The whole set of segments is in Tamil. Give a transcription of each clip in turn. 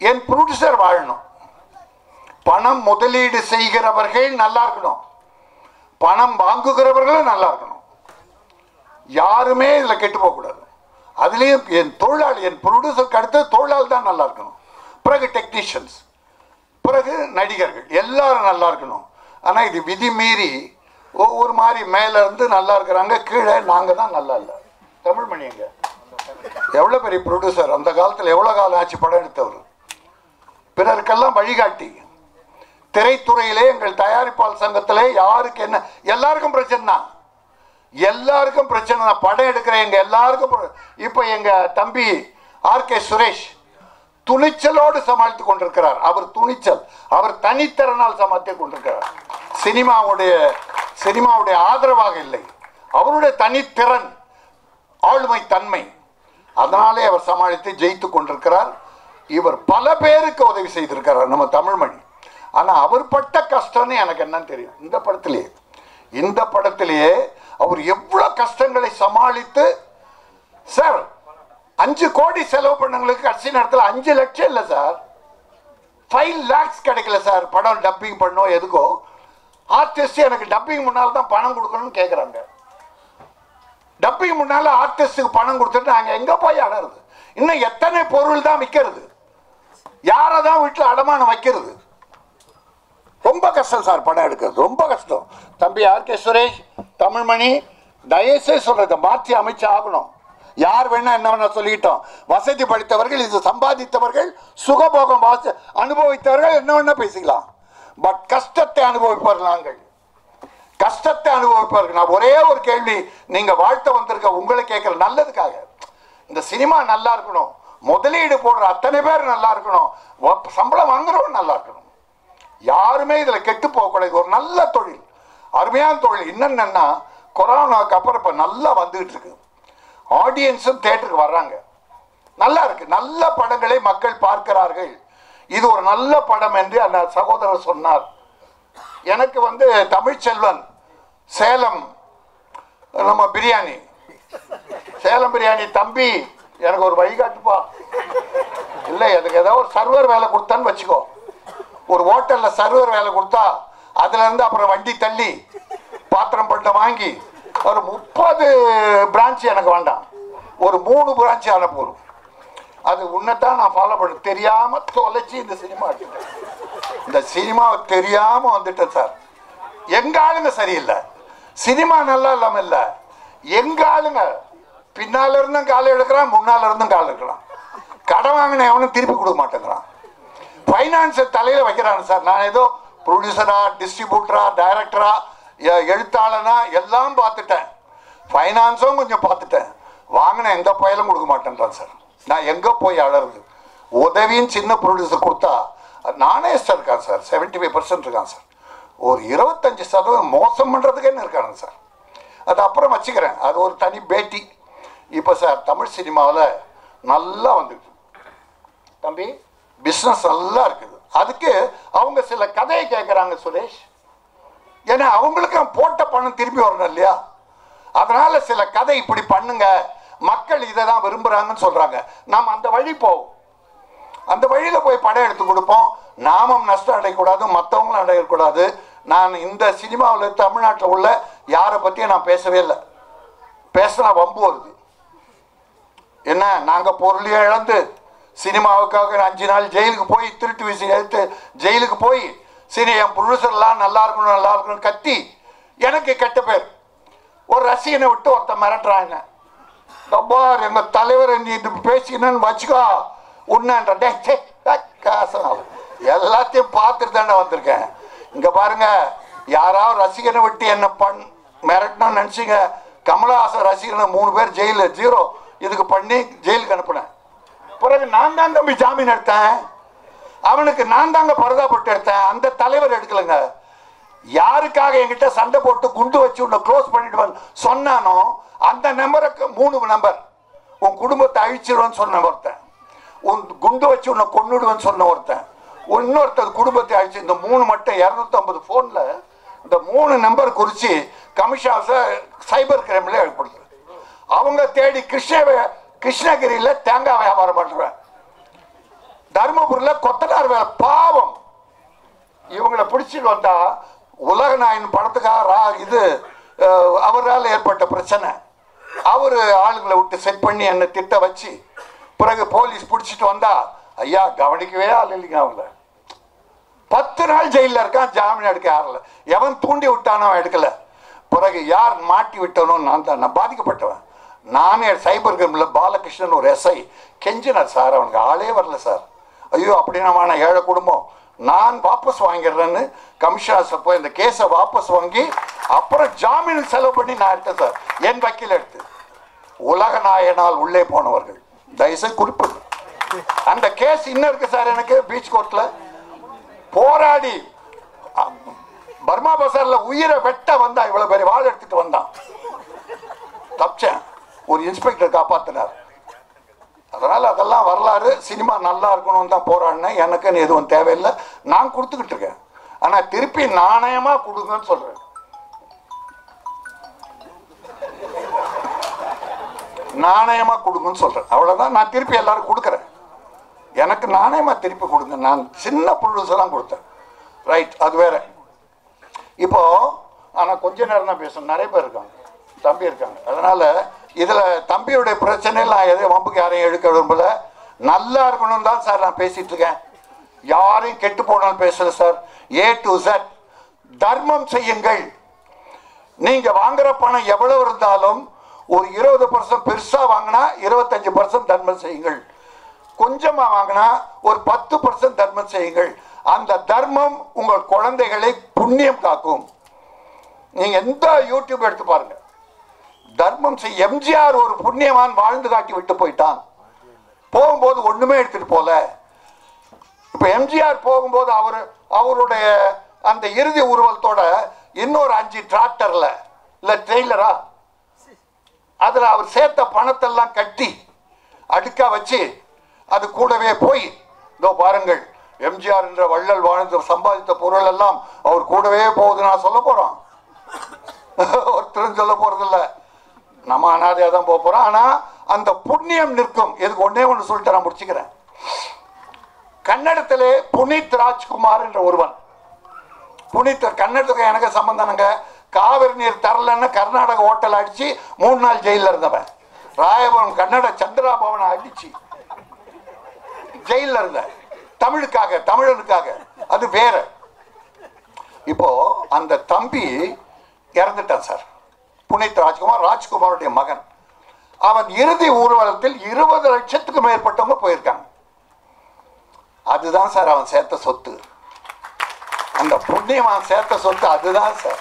என் ப்ரொடியூசர் வாழணும் பணம் முதலீடு செய்கிறவர்கள் நல்லா இருக்கணும் பணம் வாங்குகிறவர்களும் நல்லா இருக்கணும் யாருமே இதில் கெட்டு போகக்கூடாது அதுலேயும் என் தொழிலாளி என் ப்ரொடியூசருக்கு அடுத்து தொழிலாளி தான் நல்லா இருக்கணும் பிறகு டெக்னீஷியன்ஸ் பிறகு நடிகர்கள் எல்லாரும் நல்லா இருக்கணும் ஆனால் இது விதி மீறி ஒவ்வொரு மாதிரி மேலே இருந்து நல்லா இருக்கிறாங்க கீழே நாங்கள் தான் நல்லா இல்லை தமிழ் மணியங்க எவ்வளோ பெரிய ப்ரொடியூசர் அந்த காலத்தில் எவ்வளோ காலம் ஆச்சு படம் எடுத்தவர் பிறருக்கெல்லாம் வழிகாட்டி திரைத்துறையிலே எங்கள் தயாரிப்பாளர் சங்கத்திலே யாருக்கு என்ன எல்லாருக்கும் பிரச்சனை தான் எல்லாருக்கும் பிரச்சனை தான் படம் எடுக்கிற எங்க எல்லாருக்கும் பிர- இப்போ எங்க தம்பி ஆர் கே சுரேஷ் துணிச்சலோடு சமாளித்துக் கொண்டிருக்கிறார் அவர் துணிச்சல் அவர் தனித்திறனால் சமாளித்துக் கொண்டிருக்கிறார் சினிமாவுடைய சினிமாவுடைய ஆதரவாக இல்லை அவருடைய தனித்திறன் ஆளுமை தன்மை அதனாலே அவர் சமாளித்து ஜெயித்து கொண்டிருக்கிறார் இவர் பல பேருக்கு உதவி செய்திருக்கிறார் நம்ம தமிழ்மணி ஆனா அவர் பட்ட கஷ்டம்னு எனக்கு என்னன்னு தெரியும் இந்த படத்திலேயே இந்த படத்திலேயே அவர் எவ்வளவு கஷ்டங்களை சமாளித்து சார் அஞ்சு கோடி செலவு பண்ணவங்களுக்கு கடைசி நேரத்தில் அஞ்சு லட்சம் இல்லை சார் ஃபைவ் லேக்ஸ் கிடைக்கல சார் படம் டப்பிங் பண்ணோம் எதுக்கோ ஆர்டிஸ்ட் எனக்கு டப்பிங் முன்னால் தான் பணம் கொடுக்கணும்னு கேட்குறாங்க டப்பிங் முன்னால ஆர்டிஸ்டுக்கு பணம் கொடுத்துட்டு நாங்கள் எங்கே போய் அடறது இன்னும் எத்தனை பொருள் தான் விற்கிறது யாரை தான் வீட்டில் அடமானம் வைக்கிறது ரொம்ப கஷ்டம் சார் படம் எடுக்கிறது ரொம்ப கஷ்டம் தம்பி ஆர் கே சுரேஷ் தமிழ்மணி தயவுசெய்து சொல்றதை மாற்றி அமைச்சு ஆகணும் யார் வேணா என்ன வேணா சொல்லிக்கிட்டோம் வசதி படைத்தவர்கள் இது சம்பாதித்தவர்கள் சுகபோகம் வாச அனுபவித்தவர்கள் என்ன வேணா பேசிக்கலாம் பட் கஷ்டத்தை அனுபவிப்பவர் நாங்கள் கஷ்டத்தை அனுபவிப்பார்கள் நான் ஒரே ஒரு கேள்வி நீங்க வாழ்த்த வந்திருக்க உங்களை கேட்கிற நல்லதுக்காக இந்த சினிமா நல்லா இருக்கணும் முதலீடு போடுற அத்தனை பேர் நல்லா இருக்கணும் வ- சம்பளம் வாங்குறவங்க நல்லா இருக்கணும் யாருமே இதுல கெட்டு போகக்கூடாது இது ஒரு நல்ல தொழில் அருமையான தொழில் என்னென்னா கொரோனாவுக்கு அப்புறம் இப்ப நல்லா வந்துகிட்டு இருக்கு ஆடியன்ஸும் தேட்டருக்கு வர்றாங்க நல்லா இருக்கு நல்ல படங்களை மக்கள் பார்க்கிறார்கள் இது ஒரு நல்ல படம் என்று அந்த சகோதரர் சொன்னார் எனக்கு வந்து தமிழ்ச்செல்வன் சேலம் நம்ம பிரியாணி சேலம் பிரியாணி தம்பி எனக்கு ஒரு வழிகாட்டுப்பா இல்லை அதுக்கு ஏதாவது ஒரு சர்வர் வேலை கொடுத்தான்னு வச்சுக்கோ ஒரு ஹோட்டலில் சர்வர் வேலை கொடுத்தா அதுல இருந்து அப்புறம் வண்டி தள்ளி பாத்திரம் பண்டம் வாங்கி ஒரு முப்பது பிரான்ச் எனக்கு வேண்டாம் ஒரு மூணு பிரான்ச் ஆன போதும் அது உன்னைத்தான் நான் ஃபாலோ பண்ண தெரியாம தொலைச்சி இந்த சினிமா எடுத்துட்டேன். இந்த சினிமாவை தெரியாம வந்துட்டேன் சார் எங்க ஆளுங்க சரியில்லை சினிமா நல்லா இல்லாம இல்ல எங்க ஆளுங்க பின்னால இருந்தும் கால் எடுக்கிறான் முன்னால இருந்தும் கால் எடுக்கிறான் கடன் வாங்கின எவனும் திருப்பி கொடுக்க மாட்டேங்கிறான் ஃபைனான்ஸை தலையில வைக்கிறான் சார் நான் ஏதோ ப்ரொடியூசரா டிஸ்ட்ரிபியூட்டரா டைரக்டரா எழுத்தாளனா எல்லாம் பார்த்துட்டேன் ஃபைனான்ஸும் கொஞ்சம் பார்த்துட்டேன் வாங்கின எந்த பயலும் கொடுக்க மாட்டேன்றான் சார் நான் எங்க போய் அழறது உதவியும் சின்ன ப்ரொடியூசர் கொடுத்தா நானே இருக்கான் சார் செவன்டி ஃபைவ் பர்சன்ட் இருக்கான் சார் ஒரு இருபத்தஞ்சு சதவீதம் மோசம் பண்ணுறதுக்குன்னு இருக்கானுங்க சார் அது அப்புறம் வச்சுக்கிறேன் அது ஒரு தனி பேட்டி இப்போ சார் தமிழ் சினிமாவில் நல்லா வந்துருக்கு தம்பி பிஸ்னஸ் நல்லா இருக்குது அதுக்கு அவங்க சில கதையை கேட்குறாங்க சுரேஷ் ஏன்னா அவங்களுக்கு போட்ட பணம் திருப்பி வரணும் இல்லையா அதனால சில கதை இப்படி பண்ணுங்க மக்கள் இதை தான் விரும்புறாங்கன்னு சொல்றாங்க நாம் அந்த வழி போவோம் அந்த வழியில போய் படம் எடுத்து கொடுப்போம் நாமும் நஷ்டம் அடையக்கூடாது மற்றவங்களும் அடையக்கூடாது நான் இந்த சினிமாவில் தமிழ்நாட்டில் உள்ள யாரை பற்றியும் நான் பேசவே இல்லை பேசினா வம்பு வருது என்ன நாங்கள் பொருளையே இழந்து சினிமாவுக்காக அஞ்சு நாள் ஜெயிலுக்கு போய் திருட்டு வீசி எடுத்து ஜெயிலுக்கு போய் சரி என் ப்ரொடியூசர்லாம் நல்லா இருக்கணும் நல்லா இருக்கணும் கத்தி எனக்கு கெட்ட பேர் ஒரு ரசிகனை விட்டு ஒருத்தன் மிரட்டுறான் என்ன டப்பார் எங்க தலைவர் நீ இது பேசினன்னு வச்சுக்கோ உன்னன்ற டே சே காசம் எல்லாத்தையும் பார்த்துட்டு தானே வந்திருக்கேன் இங்க பாருங்க யாராவது ரசிகனை விட்டு என்ன பண் மிரட்டணும்னு நினச்சிங்க கமலஹாசன் ரசிகனை மூணு பேர் ஜெயிலு ஜீரோ இதுக்கு பண்ணி ஜெயிலுக்கு அனுப்புனேன் பிறகு நான் தான் தம்பி ஜாமீன் எடுத்தேன் அவனுக்கு நான் தாங்க பரதாப்பட்டு எடுத்தேன் அந்த தலைவர் எடுக்கலைங்க யாருக்காக என்கிட்ட சண்டை போட்டு குண்டு வச்சு உன்னை க்ளோஸ் பண்ணிடுவேன் சொன்னானோ அந்த நம்பருக்கு மூணு நம்பர் உன் குடும்பத்தை அழிச்சிருவேன்னு சொன்ன ஒருத்தன் உன் குண்டு வச்சு உன்னை கொன்னுடுவேன்னு சொன்ன ஒருத்தன் இன்னொருத்தர் குடும்பத்தை அழிச்சு இந்த மூணு மட்டும் இரநூத்தம்பது ஃபோனில் இந்த மூணு நம்பர் குறித்து கமிஷன் சைபர் கிரைமில் ஏற்படுது அவங்க தேடி கிருஷ்ண கிருஷ்ணகிரியில் தேங்காய் வியாபாரம் பண்ணுறேன் தருமபுரியில் கொத்தனார் வேலை பாவம் இவங்களை பிடிச்சிட்டு வந்தா உலக நாயின் படத்துக்காக ரா- இது அஹ், அவரால் ஏற்பட்ட பிரச்சனை அவர் ஆளுங்களை விட்டு செட் பண்ணி என்னை திட்ட வச்சு பிறகு போலீஸ் பிடிச்சிட்டு வந்தா ஐயா கவனிக்கவே ஆள் இல்லைங்க அவங்கள பத்து நாள் ஜெயிலில் இருக்கான் ஜாமீன் எடுக்க யாரில்ல எவன் தூண்டி விட்டானோ அவன் எடுக்கல பிறகு யார் மாட்டி விட்டனோ நான் தான் நான் பாதிக்கப்பட்டவன் நானே சைபர் கிரைமில் பாலகிருஷ்ணன் ஒரு எஸ்ஐ கெஞ்சினார் சார் அவனுக்கு ஆளே வரல சார் ஐயோ அப்படின்னா ஏழை குடும்பம் நான் வாபஸ் வாங்கிடுறேன்னு கமிஷனர்ஸ் போய் இந்த கேஸை வாபஸ் வாங்கி அப்புறம் ஜாமீன் செலவு பண்ணி நான் எடுத்தேன் சார் என் வக்கீல் எடுத்து உலக நாயனால் உள்ளே போனவர்கள் தயவுசெய்து குறிப்பிடு அந்த கேஸ் இன்னும் இருக்கு சார் எனக்கு பீச் கோர்ட்ல போராடி அ, பர்மா பசார்ல உயிரை வெட்ட வந்தா இவ்வளவு பெரிய வாள் எடுத்துட்டு வந்தான் தப்பிச்சேன் ஒரு இன்ஸ்பெக்டர் காப்பாத்தினார் அதனால அதெல்லாம் வரலாறு சினிமா நல்லா இருக்கணும்னு தான் போராடினேன் எனக்குன்னு எதுவும் தேவையில்லை நான் கொடுத்துக்கிட்டு இருக்கேன் ஆனா திருப்பி நாணயமா கொடுங்கன்னு சொல்றேன் நாணயமா கொடுங்கன்னு சொல்றேன் அவ்வளவுதான் நான் திருப்பி எல்லாரும் கொடுக்குறேன் எனக்கு நாணயமா திருப்பி கொடுங்க நான் சின்ன ப்ரொடியூசர் கொடுத்தேன் ரைட் அது வேற இப்போ ஆனா கொஞ்ச நேரம் தான் பேசணும் நிறைய பேர் இருக்காங்க தம்பி இருக்காங்க அதனால இதுல தம்பியுடைய பிரச்சனையில் நான் எதையும் வம்புக்கு யாரையும் எடுக்க விரும்பல நல்லா இருக்கணும் தான் சார் நான் பேசிட்டு இருக்கேன் யாரையும் கெட்டு போனாலும் பேசல சார் ஏ டு Z தர்மம் செய்யுங்கள் நீங்க வாங்குற பணம் எவ்வளவு இருந்தாலும் ஒரு இருபது பர்சன்ட் பெருசா வாங்கினா இருபத்தஞ்சு பர்சன்ட் தர்மம் செய்யுங்கள் கொஞ்சமா வாங்கினா ஒரு பத்து பர்சன்ட் தர்மம் செய்யுங்கள் அந்த தர்மம் உங்கள் குழந்தைகளை புண்ணியம் காக்கும் நீங்க எந்த யூடியூப் எடுத்து பாருங்க தர்மம் செய் எம்ஜிஆர் ஒரு புண்ணியவான் வாழ்ந்து காட்டி விட்டு போயிட்டான் போகும்போது ஒண்ணுமே எடுத்துட்டு போல இப்ப எம்ஜிஆர் போகும்போது அவர் அவருடைய அந்த இறுதி ஊர்வலத்தோட இன்னொரு அஞ்சு டிராக்டர்ல இல்ல ட்ரெய்லரா அதுல அவர் சேர்த்த பணத்தெல்லாம் கட்டி அடுக்கா வச்சு அது கூடவே போய் இதோ பாருங்கள் எம்ஜிஆர் என்ற வள்ளல் வாழ்ந்து சம்பாதித்த பொருள் எல்லாம் அவர் கூடவே போகுது நான் சொல்ல போறோம் ஒருத்தரும் சொல்ல போறதில்ல நம்ம அனாதையா தான் போக போறோம் ஆனா அந்த புண்ணியம் நிற்கும் இதுக்கு ஒன்னே ஒன்று சொல்லிட்டு நான் முடிச்சுக்கிறேன் கன்னடத்திலே புனித் ராஜ்குமார் என்ற ஒருவன் புனித் கன்னடத்துக்கு எனக்கு சம்பந்தம்ங்க காவிரி நீர் தரலன்னு கர்நாடக ஹோட்டல் அடிச்சு மூணு நாள் ஜெயில இருந்தவன் ராயபுரம் கன்னட சந்திராபவனை அடிச்சு ஜெயில இருந்த தமிழுக்காக தமிழனுக்காக அது வேற இப்போ அந்த தம்பி இறந்துட்டான் சார் புனித் ராஜ்குமார் ராஜ்குமாருடைய மகன் அவன் இறுதி ஊர்வலத்தில் இருபது லட்சத்துக்கு மேற்பட்டவங்க போயிருக்காங்க அதுதான் சார் அவன் சேர்த்த சொத்து அந்த புண்ணியம் அவன் சேர்த்த சொத்து அதுதான் சார்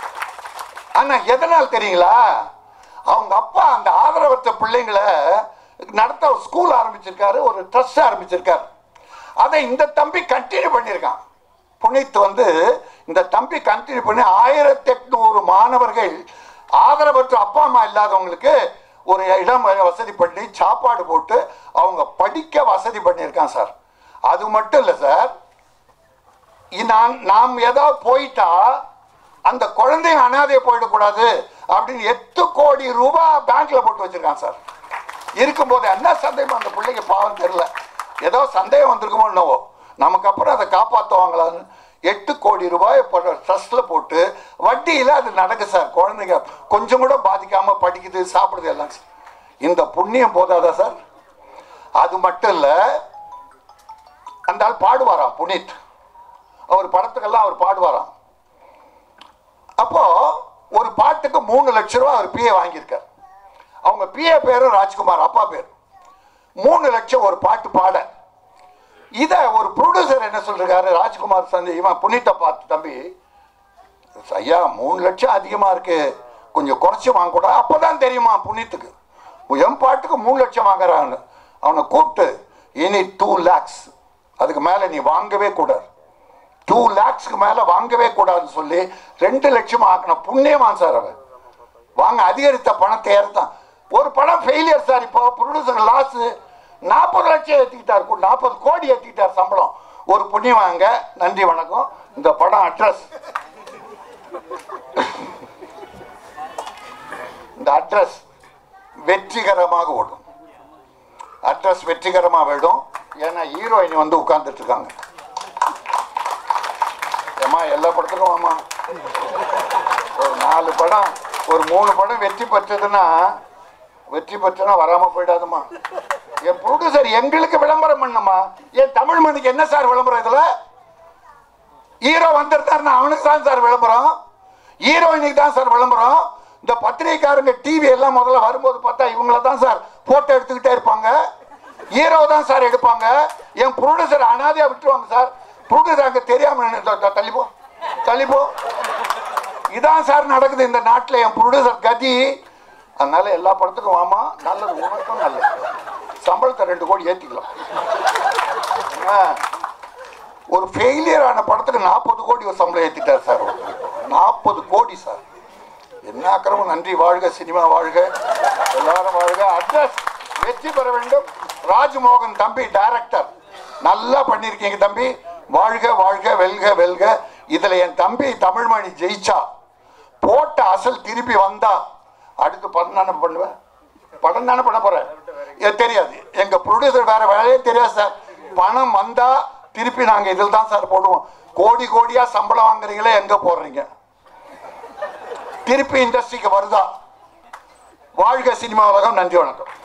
ஆனா எதனால் தெரியுங்களா அவங்க அப்பா அந்த ஆதரவற்ற பிள்ளைங்களை நடத்த ஒரு ஸ்கூல் ஆரம்பிச்சிருக்காரு ஒரு ட்ரஸ்ட் ஆரம்பிச்சிருக்காரு அதை இந்த தம்பி கண்டினியூ பண்ணியிருக்கான் புனித் வந்து இந்த தம்பி கண்டினியூ பண்ணி ஆயிரத்தி எட்நூறு மாணவர்கள் ஆதரவற்ற அப்பா அம்மா இல்லாதவங்களுக்கு ஒரு இடம் வசதி பண்ணி சாப்பாடு போட்டு அவங்க படிக்க வசதி பண்ணியிருக்கான் சார் அது மட்டும் இல்லை சார் இ- நான் நாம் ஏதாவது போயிட்டா அந்த குழந்தைங்க அனாதையை போயிடக்கூடாது அப்படின்னு எட்டு கோடி ரூபாய் பேங்க்ல போட்டு வச்சிருக்கான் சார் இருக்கும்போது என்ன சந்தேகம் அந்த பிள்ளைக்கு பாவம் தெரியல ஏதோ சந்தேகம் வந்திருக்குமோ என்னவோ நமக்கு அப்புறம் அதை காப்பாற்றுவாங்களான்னு எட்டு கோடி ரூபாய் ட்ரஸ்ட்ல போட்டு வட்டியில் அது நடக்கு சார் குழந்தைங்க கொஞ்சம் கூட பாதிக்காம படிக்குது சாப்பிடுது எல்லாம் சார். இந்த புண்ணியம் போதாதா சார் அது மட்டும் இல்லை அந்த ஆள் பாடுவாராம் புனித் அவர் படத்துக்கெல்லாம் அவர் பாடுவாராம் அப்போ ஒரு பாட்டுக்கு மூணு லட்ச ரூபா அவர் பிஏ வாங்கியிருக்கார் அவங்க பிஏ பேரு ராஜ்குமார் அப்பா பேர் மூணு லட்சம் ஒரு பாட்டு பாட இத ஒரு ப்ரொடியூசர் என்ன சொல்றாரு ராஜ்குமார் சந்தி இவன் புனித்தை பார்த்து தம்பி ஐயா மூணு லட்சம் அதிகமா இருக்கு கொஞ்சம் குறைச்சி வாங்க கூட அப்பதான் தெரியுமா புனித்துக்கு என் பாட்டுக்கு மூணு லட்சம் வாங்குறான்னு அவனை கூப்பிட்டு இனி டூ லேக்ஸ் அதுக்கு மேல நீ வாங்கவே கூடாது டூ லேக்ஸ்க்கு மேல வாங்கவே கூடாதுன்னு சொல்லி ரெண்டு லட்சம் ஆக்கின புண்ணியமான் சார் அவன் வாங்க அதிகரித்த பணத்தை ஏறத்தான் ஒரு படம் ஃபெயிலியர் சார் இப்போ ப்ரொடியூசர் லாஸ் நாற்பது லட்சம் ஏற்றிக்கிட்டார் நாற்பது கோடி ஏற்றிக்கிட்டார் சம்பளம் ஒரு புண்ணியம் வாங்க நன்றி வணக்கம் இந்த படம் அட்ரஸ் இந்த அட்ரஸ் வெற்றிகரமாக ஓடும் அட்ரஸ் வெற்றிகரமாக விடும் ஏன்னா ஹீரோயின் வந்து உட்கார்ந்துட்டு இருக்காங்க ஏம்மா எல்லா படத்துக்கும் வாமா ஒரு நாலு படம் ஒரு மூணு படம் வெற்றி பெற்றதுன்னா வெற்றி பெற்றனா வராம போயிடாதுமா என் ப்ரொடியூசர் எங்களுக்கு விளம்பரம் பண்ணுமா என் தமிழ் மணிக்கு என்ன சார் விளம்பரம் இதுல ஹீரோ வந்திருந்தாருன்னா அவனுக்கு தான் சார் விளம்பரம் ஹீரோயினுக்கு தான் சார் விளம்பரம் இந்த பத்திரிகைக்காரங்க டிவி எல்லாம் முதல்ல வரும்போது பார்த்தா இவங்கள தான் சார் போட்டோ எடுத்துக்கிட்டே இருப்பாங்க ஹீரோ தான் சார் எடுப்பாங்க என் ப்ரொடியூசர் அனாதையா விட்டுருவாங்க சார் ப்ரொடியூசர் அங்கே தெரியாம நின்னு- த- த- தள்ளிப்போ தள்ளிப்போ இதான் சார் நடக்குது இந்த நாட்டில் என் ப்ரொடியூசர் கதி அதனால எல்லா படத்துக்கும் வாமா நல்லது உனக்கும் நல்லது சம்பளத்தை ரெண்டு கோடி ஏற்றிக்கலாம் ஆ ஒரு ஃபெயிலியர் ஆன படத்துக்கு நாற்பது கோடி ஒரு சம்பளம் ஏற்றிட்டார் சார் நாற்பது கோடி சார் என்ன அக்கிரமம் நன்றி வாழ்க சினிமா வாழ்க எல்லாரும் வாழ்க அட்ரஸ் வெற்றி பெற வேண்டும் ராஜ்மோகன் தம்பி டைரக்டர் நல்லா பண்ணியிருக்கீங்க தம்பி வாழ்க வாழ்க வெல்க வெல்க இதுல என் தம்பி தமிழ்மணி ஜெயிச்சா போட்ட அசல் திருப்பி வந்தா அடுத்து படம் தானே பண்ணுவேன் படம் தானே பண்ண போறேன் எனக்கு தெரியாது எங்க ப்ரொடியூசர் வேற வேலையே தெரியாது சார் பணம் வந்தா திருப்பி நாங்க இதில் தான் சார் போடுவோம் கோடி கோடியா சம்பளம் வாங்குறீங்களே எங்க போடுறீங்க திருப்பி இண்டஸ்ட்ரிக்கு வருதா வாழ்க சினிமா உலகம் நன்றி வணக்கம்